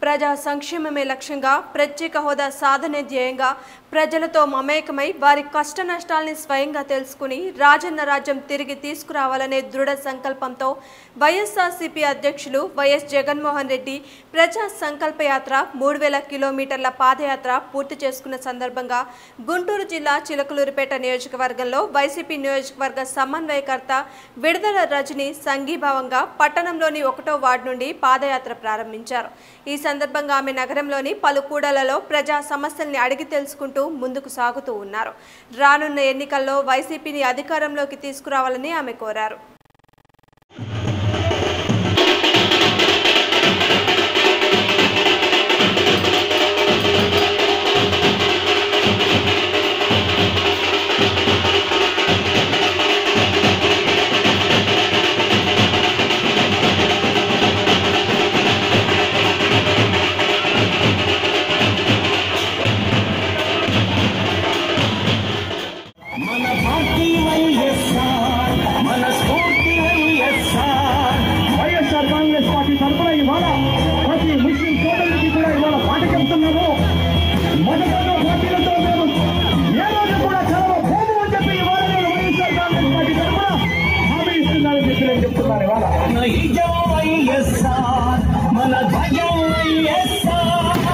ప్రజా సంక్షేమమే లక్ష్యంగా ప్రత్యేక హోదా సాధనే ధ్యేయంగా ప్రజలతో మమేకమై వారి కష్ట నష్టాల్ని స్వయంగా తెలుసుకుని రాజన్న రాజ్యం తిరిగి తీసుకురావాలనే దృఢ సంకల్పంతో వైఎస్ఆర్సీపీ అధ్యక్షులు వైఎస్ జగన్మోహన్ రెడ్డి ప్రజా సంకల్ప యాత్ర మూడు వేల కిలోమీటర్ల పాదయాత్ర పూర్తి చేసుకున్న సందర్భంగా గుంటూరు జిల్లా చిలకలూరిపేట నియోజకవర్గంలో వైసీపీ నియోజకవర్గ సమన్వయకర్త విడుదల రజని సంఘీభావంగా పట్టణంలోని ఒకటో వార్డు నుండి పాదయాత్ర ప్రారంభించారు ఈ సందర్భంగా ఆమె నగరంలోని పలు కూడలలో ప్రజా సమస్యల్ని అడిగి తెలుసుకుంటూ ముందుకు సాగుతూ ఉన్నారు రానున్న ఎన్నికల్లో వైసీపీని అధికారంలోకి తీసుకురావాలని ఆమె కోరారు మన పార్టీ వైఎస్ఆర్ మన స్ఫూర్తి వైఎస్ఆర్ వైఎస్ఆర్ కాంగ్రెస్ పార్టీ తరఫున ఇవాళ ప్రతి ముస్లిం సోదరుడికి కూడా ఇవాళ పాట చెప్తున్నాము మొదటగా పార్టీలతో మేము ఏ రోజు కూడా చదవ పోము అని చెప్పి ఇవాళ నేను వైఎస్ఆర్ కాంగ్రెస్ పార్టీ తరఫున హామీ ఇస్తున్నానని చెప్పి నేను చెప్తున్నాను ఇవాళ మన ఇజం వైఎస్ఆర్ మన ధ్వజం వైఎస్ఆర్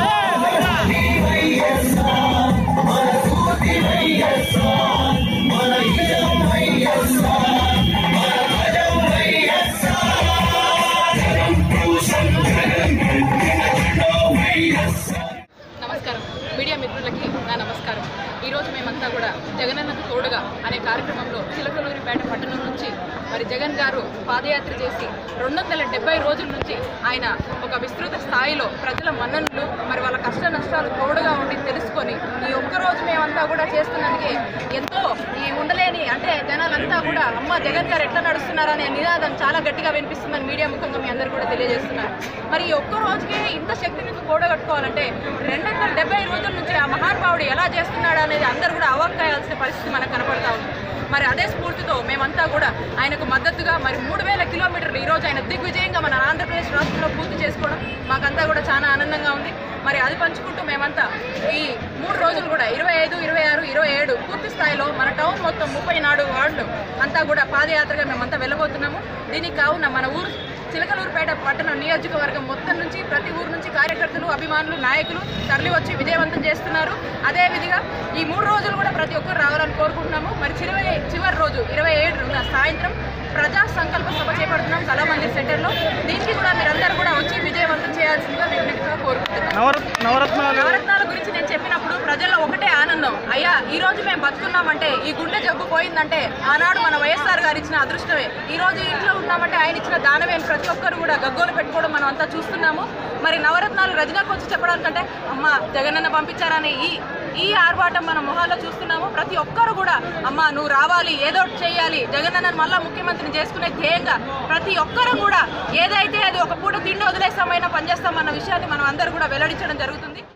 నమస్కారం మీడియా మిత్రులకి నా నమస్కారం ఈరోజు మేమంతా కూడా జగనన్నకు తోడుగా అనే కార్యక్రమంలో చిలకలూరిపేట పట్టణం నుంచి మరి జగన్ గారు పాదయాత్ర చేసి రెండు వందల డెబ్బై రోజుల నుంచి ఆయన ఒక విస్తృత స్థాయిలో ప్రజల మన్ననలు మరి వాళ్ళ కష్ట నష్టాలు తోడుగా ఉండి తెలుసుకొని ఈ ఒక్క రోజు మేమంతా కూడా చేస్తున్నందుకే ఎంతో ఈ ఉండలేని అంటే జనాలంతా కూడా అమ్మ జగన్ గారు ఎట్లా నడుస్తున్నారనే నినాదం చాలా గట్టిగా వినిపిస్తుందని మీడియా ముఖంగా మీ అందరూ కూడా తెలియజేస్తున్నారు మరి ఈ ఒక్క రోజుకే ఇంత శక్తిని కూడగట్టుకోవాలంటే రెండు వందల డెబ్బై రోజుల నుంచి ఆ మహానుభావుడు ఎలా చేస్తున్నాడు అనేది అందరూ కూడా అవాక్కయాల్సిన పరిస్థితి మనకు కనపడతా ఉంది మరి అదే స్ఫూర్తితో మేమంతా కూడా ఆయనకు మద్దతుగా మరి మూడు వేల కిలోమీటర్లు ఈరోజు ఆయన దిగ్విజయంగా మన ఆంధ్రప్రదేశ్ రాష్ట్రంలో పూర్తి చేసుకోవడం మాకంతా కూడా చాలా ఆనందంగా ఉంది మరి అది పంచుకుంటూ మేమంతా ఈ మూడు రోజులు కూడా ఇరవై ఐదు ఇరవై ఆరు ఇరవై ఏడు పూర్తి స్థాయిలో మన టౌన్ మొత్తం ముప్పై నాలుగు వార్డులు అంతా కూడా పాదయాత్రగా మేమంతా వెళ్ళబోతున్నాము దీనికి కావున మన ఊరు చిలకలూరుపేట పట్టణ నియోజకవర్గం మొత్తం నుంచి ప్రతి ఊరు నుంచి కార్యకర్తలు అభిమానులు నాయకులు తరలి వచ్చి విజయవంతం చేస్తున్నారు అదే విధిగా ఈ మూడు రోజులు కూడా ప్రతి ఒక్కరు రావాలని కోరుకుంటున్నాము మరి చివరి చివరి రోజు ఇరవై ఏడున సాయంత్రం ప్రజా సంకల్ప సభ చేపడుతున్నాం కళామందిర్ సెంటర్లో దీనికి కూడా మీరందరూ కూడా వచ్చి విజయవంతం చేయాల్సిందిగా మేము మీకు కోరుకుంటున్నాం నవరత్నాలు నవరత్నాల గురించి నేను చెప్పినప్పుడు ప్రజల్లో ఒకటే ఆనందం అయ్యా ఈ రోజు మేము బతుకున్నామంటే ఈ గుండె జబ్బు పోయిందంటే ఆనాడు మన వైఎస్ఆర్ గారు ఇచ్చిన అదృష్టమే ఈ రోజు ఇంట్లో ఉన్నామంటే ఆయన ఇచ్చిన దానమే అని ప్రతి ఒక్కరు కూడా గగ్గోలు పెట్టుకోవడం మనం అంతా చూస్తున్నాము మరి నవరత్నాలు రజనాకు వచ్చి చెప్పడానికంటే అమ్మ జగనన్న పంపించారని ఈ ఈ ఆర్భాటం మన మొహాల్లో చూస్తున్నాము ప్రతి ఒక్కరు కూడా అమ్మ నువ్వు రావాలి ఏదో ఒకటి చేయాలి జగనన్న మళ్ళా ముఖ్యమంత్రిని చేసుకునే ధ్యేయంగా ప్రతి ఒక్కరు కూడా ఏదైతే అది ఒక పూట తిండి వదిలేస్తామైనా పనిచేస్తామన్న విషయాన్ని మనం అందరూ కూడా వెల్లడించడం జరుగుతుంది